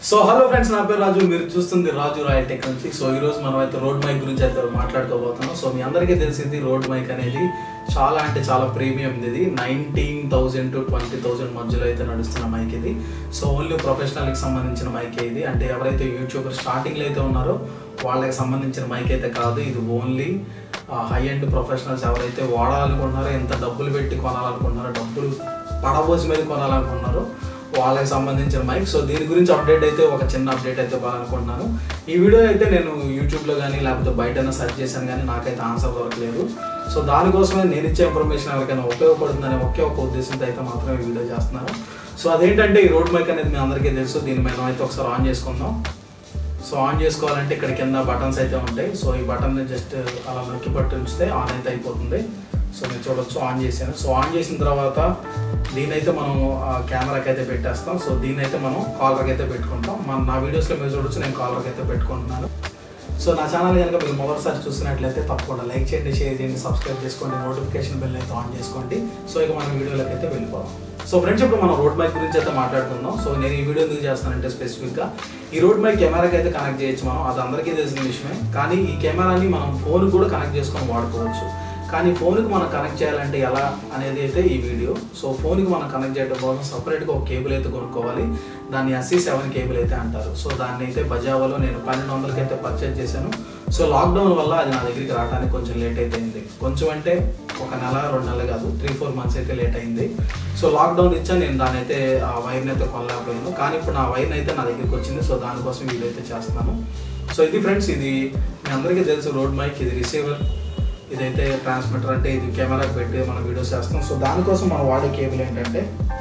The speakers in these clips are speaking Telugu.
సో హలో ఫ్రెండ్స్ నా పేరు రాజు మీరు చూస్తుంది రాజు రాయల్ టెక్నాలజీ సో ఈ రోజు మనం అయితే రోడ్ మైక్ గురించి అయితే మాట్లాడుకోబోతున్నాం సో మీ అందరికీ తెలిసింది రోడ్ మైక్ అనేది చాలా అంటే చాలా ప్రీమియం ఇది nineteen thousand to twenty thousand మధ్యలో అయితే నడుస్తున్న మైక్ ఇది సో ఓన్లీ ప్రొఫెషనల్కి సంబంధించిన మైక్ ఇది అంటే ఎవరైతే యూట్యూబర్ స్టార్టింగ్లో అయితే ఉన్నారో వాళ్ళకి సంబంధించిన మైక్ అయితే కాదు ఇది ఓన్లీ హై అండ్ ప్రొఫెషనల్స్ ఎవరైతే వాడాలనుకుంటున్నారో ఎంత డబ్బులు పెట్టి కొనాలనుకుంటున్నారో డబ్బులు పడబోసి మీద కొనాలనుకుంటున్నారో వాళ్ళకి సంబంధించిన మైక్ సో దీని గురించి అప్డేట్ అయితే ఒక చిన్న అప్డేట్ అయితే ఇవ్వాలనుకుంటున్నాను ఈ వీడియో అయితే నేను యూట్యూబ్లో కానీ లేకపోతే బయట సెర్చ్ చేశాను కానీ నాకైతే ఆన్సర్ దొరకలేదు సో దానికోసమే నేను ఇచ్చే ఇన్ఫర్మేషన్ ఎవరికైనా ఉపయోగపడుతుందనే ఒకే ఒక ఉద్దేశంతో అయితే మాత్రం ఈ వీడియో చేస్తున్నాను సో అదేంటంటే ఈ రోడ్ మైక్ అనేది మీ అందరికీ తెలుసు దీన్ని మనం అయితే ఒకసారి ఆన్ చేసుకుందాం సో ఆన్ చేసుకోవాలంటే ఇక్కడ కింద బటన్స్ అయితే ఉంటాయి సో ఈ బటన్ జస్ట్ అలా నొక్కి పట్టి ఉంచితే ఆన్ అయితే అయిపోతుంది సో మీరు చూడొచ్చు ఆన్ చేశాను సో ఆన్ చేసిన తర్వాత దీనైతే మనం కెమెరాకి అయితే పెట్టేస్తాం సో దీనైతే మనం కాలర్కి అయితే పెట్టుకుంటాం మన నా వీడియోస్లో మీరు చూడొచ్చు నేను కాలర్కి అయితే పెట్టుకుంటున్నాను సో నా ఛానల్ కనుక మీరు మొదటిసారి చూసినట్లయితే తప్పకుండా లైక్ చేయండి షేర్ చేయండి సబ్స్క్రైబ్ చేసుకోండి నోటిఫికేషన్ బెల్ అయితే ఆన్ చేసుకోండి సో ఇక మన వీడియోలోకి అయితే వెళ్ళిపోదాం సో ఫ్రెండ్స్ ఇప్పుడు మనం రోడ్ మైక్ గురించి అయితే మాట్లాడుకుందాం సో నేను ఈ వీడియో ఎందుకు చేస్తానంటే స్పెసిఫిక్గా ఈ రోడ్ మైక్ కెమెరాకి అయితే కనెక్ట్ చేయొచ్చు మనం అది అందరికీ తెలిసిన విషయమే కానీ ఈ కెమెరాని మనం ఫోన్ కూడా కనెక్ట్ చేసుకొని వాడుకోవచ్చు కానీ ఫోన్కి మనం కనెక్ట్ చేయాలంటే ఎలా అనేది అయితే ఈ వీడియో సో ఫోన్కి మనం కనెక్ట్ చేయడం కోసం సపరేట్గా ఒక కేబుల్ అయితే కొనుక్కోవాలి దాన్ని ఎస్సీ సెవెన్ కేబుల్ అయితే అంటారు సో దాన్ని అయితే బజావాలో నేను పన్నెండు వందలకి అయితే పర్చేజ్ చేశాను సో లాక్డౌన్ వల్ల అది నా దగ్గరికి రావడానికి కొంచెం లేట్ అయితే అయింది కొంచెం అంటే ఒక నెల రెండు నెలలు కాదు త్రీ ఫోర్ మంత్స్ అయితే లేట్ అయింది సో లాక్డౌన్ ఇచ్చా నేను దాని అయితే ఆ వైర్ని అయితే కొనలేకపోయాను కానీ ఇప్పుడు నా వైర్ని అయితే నా దగ్గరికి వచ్చింది సో దానికోసం వీడియో అయితే చేస్తున్నాను సో ఇది ఫ్రెండ్స్ ఇది మీ అందరికీ తెలుసు రోడ్ మైక్ ఇది రిసీవర్ ఇదైతే ట్రాన్స్మిటర్ అంటే ఇది కెమెరాకి పెట్టి మనం వీడియోస్ చేస్తాం సో దానికోసం మనం వాడే కేబుల్ ఏంటంటే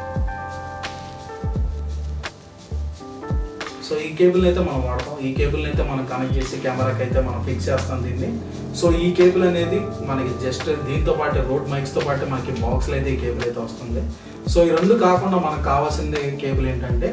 సో ఈ కేబుల్ అయితే మనం వాడతాం ఈ కేబుల్ అయితే మనం కనెక్ట్ చేసి కెమెరాకి అయితే మనం ఫిక్స్ చేస్తాం దీన్ని సో ఈ కేబుల్ అనేది మనకి జస్ట్ దీంతో పాటు రోడ్ మైక్స్తో పాటు మనకి బాక్స్లో అయితే ఈ కేబుల్ అయితే వస్తుంది సో ఈ రెండు కాకుండా మనకు కావాల్సింది కేబుల్ ఏంటంటే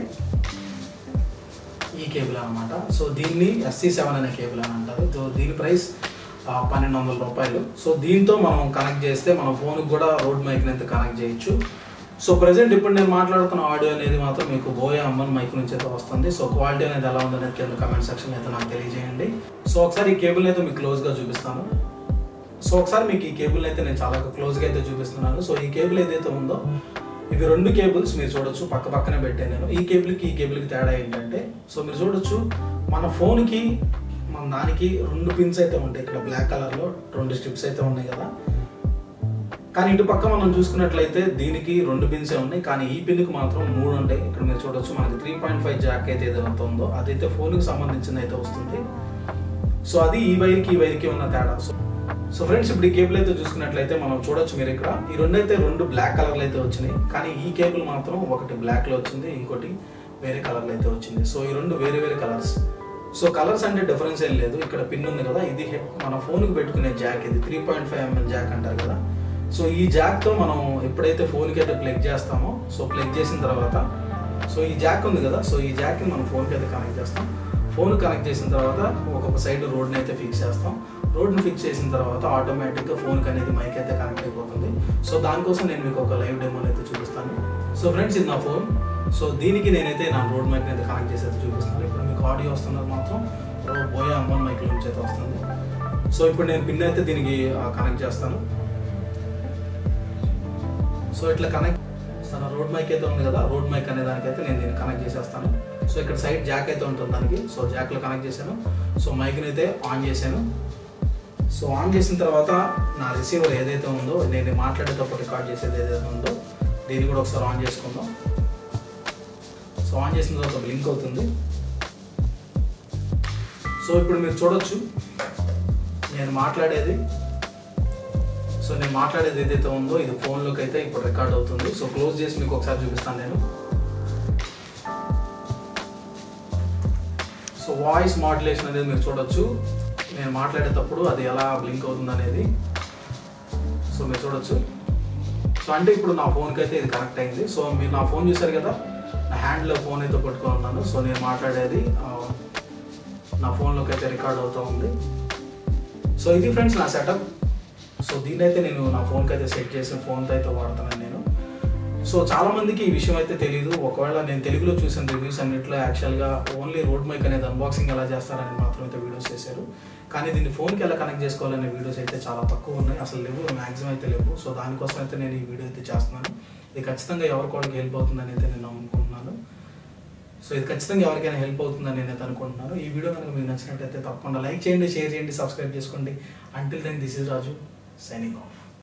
ఈ కేబుల్ అనమాట సో దీన్ని ఎస్సీ సెవెన్ అనే కేబుల్ అని అంటారు సో దీని ప్రైస్ పన్నెండు వందల రూపాయలు సో దీంతో మనం కనెక్ట్ చేస్తే మన ఫోన్కి కూడా రోడ్ మైక్ని అయితే కనెక్ట్ చేయొచ్చు సో ప్రజెంట్ ఇప్పుడు నేను మాట్లాడుతున్న ఆడియో అనేది మాత్రం మీకు బోయా అమ్మన్ మైక్ నుంచి అయితే వస్తుంది సో క్వాలిటీ అనేది ఎలా ఉందనేది కింద కమెంట్ సెక్షన్ అయితే నాకు తెలియజేయండి సో ఒకసారి ఈ కేబుల్ అయితే మీకు క్లోజ్గా చూపిస్తాను సో ఒకసారి మీకు ఈ కేబుల్ అయితే నేను చాలా క్లోజ్గా అయితే చూపిస్తున్నాను సో ఈ కేబుల్ ఏదైతే ఉందో ఇవి రెండు కేబుల్స్ మీరు చూడొచ్చు పక్క పక్కనే పెట్టాను నేను ఈ కేబుల్కి ఈ కేబుల్కి తేడా ఏంటంటే సో మీరు చూడొచ్చు మన ఫోన్కి మన దానికి రెండు పిన్స్ అయితే ఉంటాయి ఇక్కడ బ్లాక్ కలర్లో రెండు స్ట్రిప్స్ అయితే ఉన్నాయి కదా కానీ ఇటు పక్క మనం చూసుకున్నట్లయితే దీనికి రెండు పిన్సే ఉన్నాయి కానీ ఈ పిన్కి మాత్రం మూడు ఉంటాయి ఇక్కడ మీరు చూడొచ్చు మనకి త్రీ పాయింట్ ఫైవ్ జాక్ అయితే ఏదైతే ఉందో అదైతే ఫోన్కి సంబంధించింది అయితే వస్తుంది సో అది ఈ వైర్కి ఈ వైర్కి ఉన్న తేడా సో సో ఫ్రెండ్స్ ఇప్పుడు ఈ కేబుల్ అయితే చూసుకున్నట్లయితే మనం చూడొచ్చు మీరు ఇక్కడ ఈ రెండు అయితే రెండు బ్లాక్ కలర్లు అయితే వచ్చినాయి కానీ ఈ కేబుల్ మాత్రం ఒకటి బ్లాక్లో వచ్చింది ఇంకోటి వేరే కలర్లో అయితే వచ్చింది సో ఈ రెండు వేరే వేరే కలర్స్ సో కలర్స్ అంటే డిఫరెన్స్ ఏం లేదు ఇక్కడ పిన్ ఉంది కదా ఇది మన ఫోన్కి పెట్టుకునే జాక్ ఇది three point five ML jack అంటారు కదా సో ఈ జాక్తో మనం ఎప్పుడైతే ఫోన్కి అయితే ప్లగ్ చేస్తామో సో ప్లగ్ చేసిన తర్వాత సో ఈ జాక్ ఉంది కదా సో ఈ జాక్ని మనం ఫోన్కి అయితే కనెక్ట్ చేస్తాం ఫోన్ కనెక్ట్ చేసిన తర్వాత ఒక్కొక్క సైడ్ రోడ్ని అయితే ఫిక్స్ చేస్తాం రోడ్ని ఫిక్స్ చేసిన తర్వాత ఆటోమేటిక్గా ఫోన్కి అనేది మైక్ అయితే కనెక్ట్ అయిపోతుంది సో దానికోసం నేను మీకు ఒక లైవ్ డెమో అయితే చూపిస్తాను సో ఫ్రెండ్స్ ఇది నా ఫోన్ సో దీనికి నేనైతే నా రోడ్ మైక్ అయితే కనెక్ట్ చేసి అయితే చూపిస్తాను ఇప్పుడు మీకు ఆడియో వస్తున్నది మాత్రం బోయే అమ్మన్ మైక్ నుంచి అయితే వస్తుంది సో ఇప్పుడు నేను పిన్ అయితే దీనికి కనెక్ట్ చేస్తాను సో ఇట్లా కనెక్ట్ తన రోడ్ మైక్ అయితే ఉంది కదా రోడ్ మైక్ అనే దానికైతే నేను దీన్ని కనెక్ట్ చేసేస్తాను సో ఇక్కడ సైడ్ జాక్ అయితే ఉంటుంది దానికి సో జాక్లో కనెక్ట్ చేశాను సో మైక్ని అయితే ఆన్ చేశాను సో ఆన్ చేసిన తర్వాత నా రిసీవర్ ఏదైతే ఉందో నేను మాట్లాడేటప్పుడు రికార్డ్ చేసేది ఏదైతే ఉందో దీన్ని కూడా ఒకసారి ఆన్ చేసుకుందాం సో ఆన్ చేసిన తర్వాత బ్లింక్ అవుతుంది సో ఇప్పుడు మీరు చూడొచ్చు నేను మాట్లాడేది సో నేను మాట్లాడేది ఏదైతే ఉందో ఇది ఫోన్లోకి అయితే ఇప్పుడు రికార్డ్ అవుతుంది సో క్లోజ్ చేసి మీకు ఒకసారి చూపిస్తాను నేను సో వాయిస్ మాడ్యులేషన్ అనేది మీరు చూడొచ్చు నేను మాట్లాడేటప్పుడు అది ఎలా బ్లింక్ అవుతుంది అనేది సో మీరు చూడొచ్చు సో అంటే ఇప్పుడు నా ఫోన్కి అయితే ఇది కనెక్ట్ అయింది సో మీరు నా ఫోన్ చూసారు కదా నా హ్యాండ్లో ఫోన్ అయితే పట్టుకొని ఉన్నాను సో నేను మాట్లాడేది నా ఫోన్లోకి అయితే రికార్డ్ అవుతూ ఉంది సో ఇది ఫ్రెండ్స్ నా సెటప్ సో దీని అయితే నేను నా ఫోన్కి అయితే సెట్ చేసి ఫోన్తో అయితే వాడుతున్నాను నేను సో చాలా మందికి ఈ విషయం అయితే తెలియదు ఒకవేళ నేను తెలుగులో చూసిన రివ్యూస్ అన్నింటిలో యాక్చువల్గా ఓన్లీ రోడ్ మైక్ అనేది అన్బాక్సింగ్ ఎలా చేస్తారని మాత్రం అయితే వీడియోస్ చేశారు కానీ దీన్ని ఫోన్కి ఎలా కనెక్ట్ చేసుకోవాలనే వీడియోస్ అయితే చాలా తక్కువ ఉన్నాయి అసలు లేవు మ్యాక్సిమం అయితే లేవు సో దానికోసం అయితే నేను ఈ వీడియో అయితే చేస్తున్నాను ఇది ఖచ్చితంగా ఎవరికి వాళ్ళకి హెల్ప్ అవుతుందని అయితే నేను అనుకుంటున్నాను సో ఇది ఖచ్చితంగా ఎవరికైనా హెల్ప్ అవుతుందని నేనైతే అనుకుంటున్నాను ఈ వీడియో కనుక మీకు నచ్చినట్టయితే తప్పకుండా లైక్ చేయండి షేర్ చేయండి సబ్స్క్రైబ్ చేసుకోండి until then this is Raju signing of